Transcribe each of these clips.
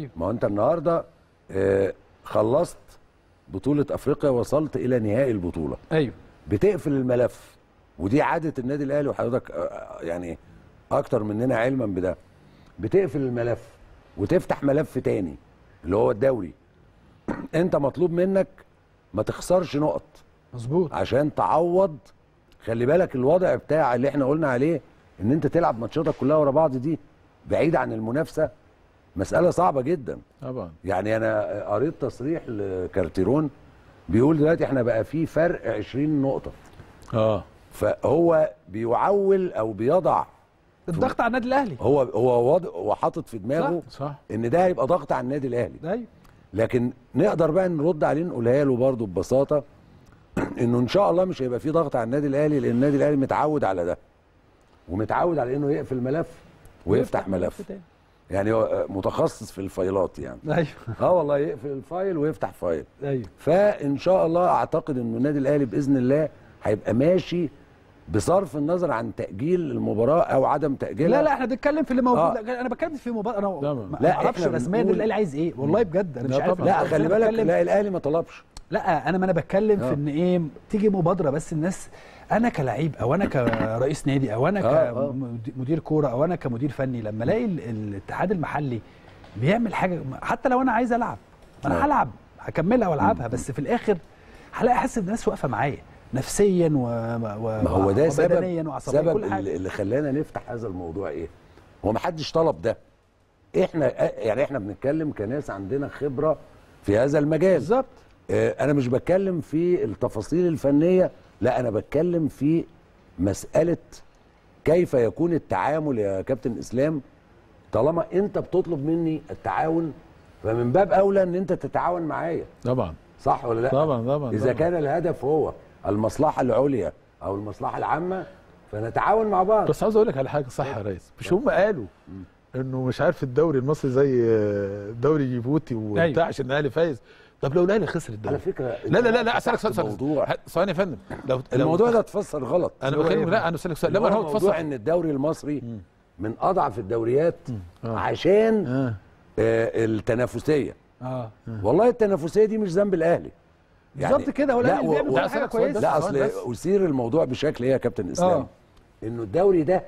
ما هو انت النهارده آه، خلصت بطوله افريقيا وصلت الى نهائي البطوله ايوه بتقفل الملف ودي عاده النادي الاهلي وحضرتك آه، يعني اكتر مننا علما بده بتقفل الملف وتفتح ملف تاني اللي هو الدوري انت مطلوب منك ما تخسرش نقط مظبوط عشان تعوض خلي بالك الوضع بتاع اللي احنا قلنا عليه ان انت تلعب ماتشاتك كلها ورا بعض دي بعيد عن المنافسه مساله صعبه جدا طبعا يعني انا قريت تصريح لكارتيرون بيقول دلوقتي احنا بقى في فرق 20 نقطه اه فهو بيعول او بيضع الضغط على النادي الاهلي هو هو واض- هو حاطط في دماغه صح ان ده هيبقى ضغط على النادي الاهلي ايوه لكن نقدر بقى نرد عليه نقولها له برضه ببساطه انه ان شاء الله مش هيبقى في ضغط على النادي الاهلي لان النادي الاهلي متعود على ده ومتعود على انه يقفل ملف ويفتح ملف تاني. يعني هو متخصص في الفايلات يعني ايوه اه والله يقفل الفايل ويفتح فايل ايوه فان شاء الله اعتقد انه النادي الاهلي باذن الله هيبقى ماشي بصرف النظر عن تاجيل المباراه او عدم تاجيلها لا لا احنا بنتكلم في اللي موجود آه. انا بتكلم في مباراه انا طبعا. ما لا، اعرفش إحنا رسميا بنقول- النادي الاهلي عايز ايه والله بجد انا مش لا عارف طبعا. لا بس خلي أنا بالك بتكلم- لا الاهلي ما طلبش لا انا ما انا بتكلم آه. في ان ايه تيجي مبادره بس الناس انا كلعيب او انا كرئيس نادي او انا آه، آه. كمدير كوره او انا كمدير فني لما الاقي ال- الاتحاد المحلي بيعمل حاجه حتى لو انا عايز العب آه. انا هلعب هكملها والعبها بس في الاخر هلاقي احس ان الناس واقفه معايا نفسيا و... و... ما هو ده سبب وبدنيا وعصبيا سبب كل حاجه اللي اللي خلانا نفتح هذا الموضوع ايه هو ما حدش طلب ده احنا يعني احنا بنتكلم كناس عندنا خبره في هذا المجال بالظبط آه، انا مش بتكلم في التفاصيل الفنيه لا انا بتكلم في مساله كيف يكون التعامل يا كابتن اسلام طالما انت بتطلب مني التعاون فمن باب اولى ان انت تتعاون معايا طبعا صح ولا لا طبعا طبعا اذا طبعاً. كان الهدف هو المصلحه العليا او المصلحه العامه فنتعاون مع بعض بس عاوز اقول لك على حاجه صح يا ريس مش هم قالوا انه مش عارف الدوري المصري زي آه، دوري جيبوتي وبتاع أيوة. عشان الاهلي فايز طب لو الاهلي خسر على الدوري فكره لا لا لا لا اسالك فتحت سؤال سؤال موضوع ه- ثواني يا فندم لو لو- الموضوع ده اتفسر غلط انا هو بكلمك إيه لا انا اسالك سؤال لما لما هو هو موضوع اتفسر ان الدوري المصري من اضعف الدوريات آه. عشان اه آه التنافسيه اه والله التنافسيه دي مش ذنب الاهلي بالظبط كده هو لا، الاهلي و- بيعمل و- كل لا، حاجه أسألك سؤال كويسه بس. لا سؤال اصل اثير الموضوع بشكل ايه يا كابتن اسلام آه. انه الدوري ده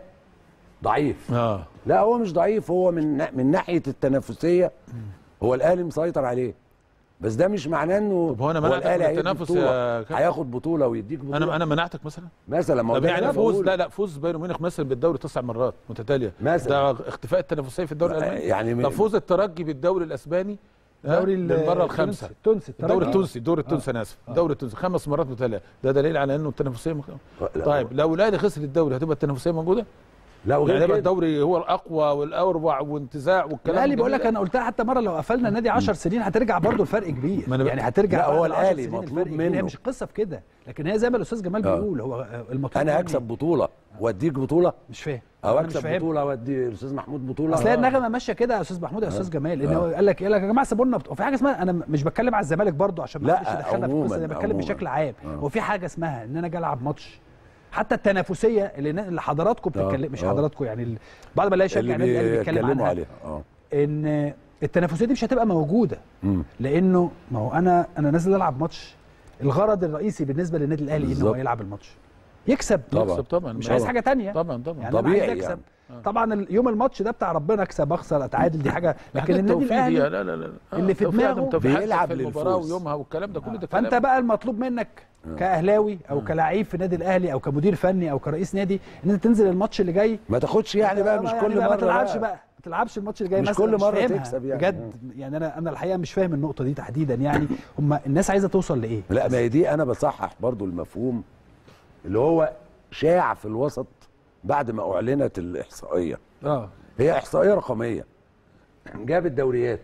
ضعيف اه لا هو مش ضعيف هو من من ناحيه التنافسيه هو الاهلي مسيطر عليه بس ده مش معناه انه طب هو أنا منعتك من هيدي التنافس بطولة، يا كابتن؟ هياخد بطوله ويديك بطوله انا انا منعتك مثلا مثلا ما هو طب ده يعني اللي أنا فوز بقوله. لا لا فوز بايرن ميونخ مثلا بالدوري تسع مرات متتاليه مثلا. ده اختفاء التنافسيه في الدوري الالماني يعني طب فوز الترجي بالدوري الاسباني ها؟ دوري ال- للمره الخامسه التونسي الدوري التونسي الدوري التونسي انا اسف الدوري التونسي خمس مرات متتاليه ده دليل على انه التنافسيه مخ... لا، طيب لو الاهلي خسر الدوري هتبقى التنافسيه موجوده لا وغير يعني يبقى كده الدوري هو الاقوى والاروع وانتزاع والكلام الاهلي بقول الجميل لك ده. انا قلتها حتى مره لو قفلنا النادي 10 سنين هترجع برضو الفرق كبير ما أنا ب- يعني هترجع لا، هو بعد 10 الأهلي سنين مطلوب الفرق كبير. هي منه. مش القصه في كده لكن هي زي ما الاستاذ جمال آه. بيقول هو المطلوب انا مني- اكسب بطوله واديك بطوله مش فاهم او أنا مش اكسب فاهم. بطوله وادي الاستاذ محمود بطوله اصل هي النغمه ماشيه كده يا استاذ محمود يا استاذ جمال ان آه. هو قال لك قال لك يا جماعه سيبوا لنا بط- وفي حاجه اسمها انا مش بتكلم على الزمالك برضو عشان ما لا، حدش يدخلنا في عموماً، القصه دي انا بتكلم عموماً. بشكل عام آه. هو في حاجه اسمها ان انا اجي العب ماتش حتى التنافسيه اللي اللي حضراتكم آه، بتتكلم مش آه. حضراتكم يعني ال- بعد ما الاقي شجع اللي النادي الاهلي بيتكلم بيتكلموا عنها عليها اه ان التنافسيه دي مش هتبقى موجوده مم. لانه ما هو انا انا نازل العب ماتش الغرض الرئيسي بالنسبه للنادي الاهلي ان هو بالظبط. يلعب الماتش يكسب طبعاً. يكسب طبعا مش عايز حاجه تانية طبعا طبعا يعني انا طبيعي عايز اكسب يعني. طبعا ال- يوم الماتش ده بتاع ربنا اكسب اخسر اتعادل دي حاجه لكن حاجات النادي توفيق دي، الاهلي لا لا لا آه، اللي في توفيق عدم دماغه توفيق. حتى بيلعب في المباراه للفوز. ويومها والكلام ده كله ده فانت كلام. بقى المطلوب منك كاهلاوي او كلاعب في النادي الاهلي او كمدير فني او كرئيس نادي ان انت تنزل الماتش اللي جاي ما تاخدش يعني بقى مش كل بقى مره ما تلعبش بقى ما تلعبش الماتش اللي جاي مش مثلا كل مرة فاهمها. تكسب يعني. بجد يعني انا انا الحقيقه مش فاهم النقطه دي تحديدا يعني هم الناس عايزه توصل لايه لا ما هي دي انا بصحح برضو المفهوم اللي هو شاع في الوسط بعد ما اعلنت الاحصائيه اه هي احصائيه رقميه جاب الدوريات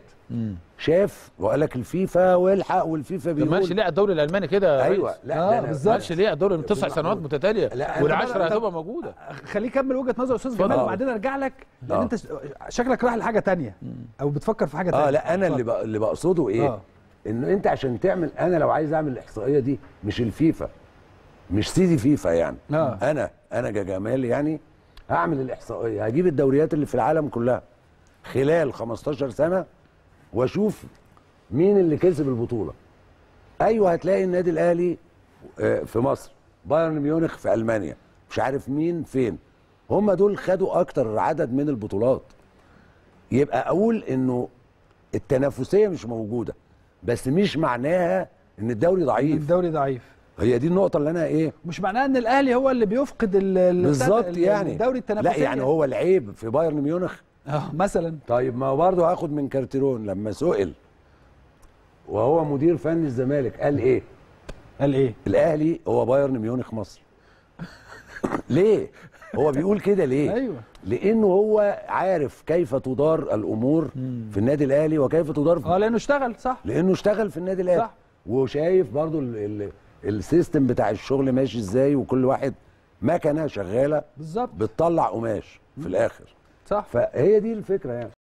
شاف وقال لك الفيفا والحق والفيفا طب ماشي بيقول ليه على الدوري الالماني كده يا ايوه ريس؟ لا آه، ده أنا- بالظبط. ماشي ليه على الدوري من تسع سنوات متتاليه لا، أنت والعشره بقى- هتبقى موجوده خليه يكمل وجهه نظر استاذ جمال اتفضل. وبعدين ارجع لك لان آه. انت ش- شكلك رايح لحاجه تانية او بتفكر في حاجه تانية اه لا انا اللي بق- اللي بقصده ايه آه. انه انت عشان تعمل انا لو عايز اعمل الاحصائيه دي مش الفيفا مش سيدي فيفا يعني آه. انا انا كجمال يعني هعمل الاحصائيه هجيب الدوريات اللي في العالم كلها خلال 15 سنه واشوف مين اللي كسب البطوله ايوه هتلاقي النادي الاهلي آه، في مصر بايرن ميونخ في المانيا مش عارف مين فين هم دول خدوا اكتر عدد من البطولات يبقى اقول انه التنافسيه مش موجوده بس مش معناها ان الدوري ضعيف الدوري ضعيف هي دي النقطه اللي انا ايه مش معناه ان الاهلي هو اللي بيفقد ال- ال- بالظبط ال- يعني الدوري التنافسي لا يعني هو العيب في بايرن ميونخ اه مثلا طيب ما هو برضه هاخد من كارتيرون لما سئل وهو مدير فني الزمالك قال ايه قال ايه الاهلي هو بايرن ميونخ مصر ليه هو بيقول كده ليه ايوه لانه هو عارف كيف تدار الامور في النادي الاهلي وكيف تدار في اه لانه اشتغل صح لانه اشتغل في النادي الاهلي صح. وشايف برضو ال ال السيستم بتاع الشغل ماشي ازاي وكل واحد مكنه شغاله بالظبط بتطلع قماش في الاخر صح فهي دي الفكره يعني